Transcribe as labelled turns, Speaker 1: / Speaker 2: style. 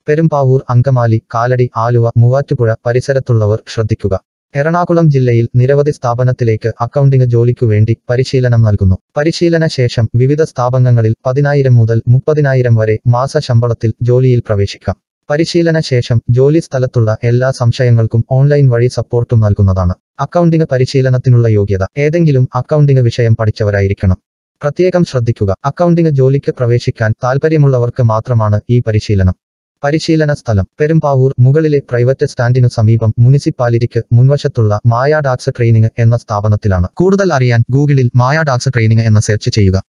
Speaker 1: പെരുമ്പാവൂർ അങ്കമാലി കാലടി ആലുവ മൂവാറ്റുപുഴ പരിസരത്തുള്ളവർ ശ്രദ്ധിക്കുക എറണാകുളം ജില്ലയിൽ നിരവധി സ്ഥാപനത്തിലേക്ക് അക്കൗണ്ടിംഗ് ജോലിക്കു വേണ്ടി പരിശീലനം നൽകുന്നു പരിശീലന ശേഷം വിവിധ സ്ഥാപനങ്ങളിൽ പതിനായിരം മുതൽ മുപ്പതിനായിരം വരെ മാസ ശമ്പളത്തിൽ ജോലിയിൽ പ്രവേശിക്കാം പരിശീലന ശേഷം ജോലി സ്ഥലത്തുള്ള എല്ലാ സംശയങ്ങൾക്കും ഓൺലൈൻ വഴി സപ്പോർട്ടും നൽകുന്നതാണ് അക്കൗണ്ടിംഗ് പരിശീലനത്തിനുള്ള യോഗ്യത ഏതെങ്കിലും അക്കൗണ്ടിംഗ് വിഷയം പഠിച്ചവരായിരിക്കണം പ്രത്യേകം ശ്രദ്ധിക്കുക അക്കൗണ്ടിംഗ് ജോലിക്ക് പ്രവേശിക്കാൻ താൽപ്പര്യമുള്ളവർക്ക് മാത്രമാണ് ഈ പരിശീലനം പരിശീലന സ്ഥലം പെരുമ്പാവൂർ മുകളിലെ പ്രൈവറ്റ് സ്റ്റാൻഡിനു സമീപം മുനിസിപ്പാലിറ്റിക്ക് മുൻവശത്തുള്ള മായ ഡാക്സ് ട്രെയിനിങ് എന്ന സ്ഥാപനത്തിലാണ് കൂടുതൽ അറിയാൻ ഗൂഗിളിൽ മായ ഡാക്സ് ട്രെയിനിങ് എന്ന് സെർച്ച് ചെയ്യുക